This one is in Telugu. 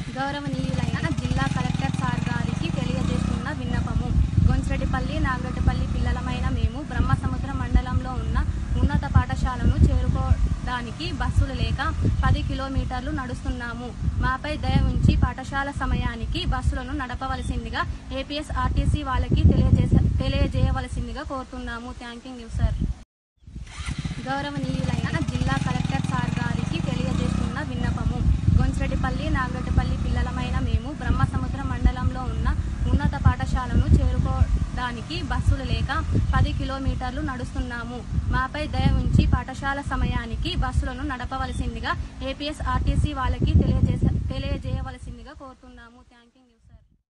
గౌరవనీయులైన జిల్లా కలెక్టర్ సార్ గారికి తెలియజేస్తున్న విన్నపము గొంచెరెడ్డిపల్లి నాగరెడ్డిపల్లి పిల్లలమైన మేము బ్రహ్మసముద్ర మండలంలో ఉన్న ఉన్నత పాఠశాలను చేరుకోవడానికి బస్సులు లేక పది కిలోమీటర్లు నడుస్తున్నాము మాపై దయ ఉంచి పాఠశాల సమయానికి బస్సులను నడపవలసిందిగా ఏపీఎస్ ఆర్టీసీ వాళ్ళకి తెలియజేస తెలియజేయవలసిందిగా కోరుతున్నాము థ్యాంక్ యూ సార్ గౌరవనీయులైన జిల్లా కలెక్టర్ సార్ గారికి తెలియజేస్తున్న విన్నపము గొంచెరెడ్డిపల్లి నాగరెడ్డిపల్లి పిల్లలమైన మేము బ్రహ్మసముద్ర మండలంలో ఉన్న ఉన్నత పాఠశాలను చేరుకోవడానికి బస్సులు లేక పది కిలోమీటర్లు నడుస్తున్నాము మాపై దయ ఉంచి పాఠశాల సమయానికి బస్సులను నడపవలసిందిగా ఏపీఎస్ ఆర్టీసీ వాళ్ళకి తెలియజేస తెలియజేయవలసిందిగా కోరుతున్నాము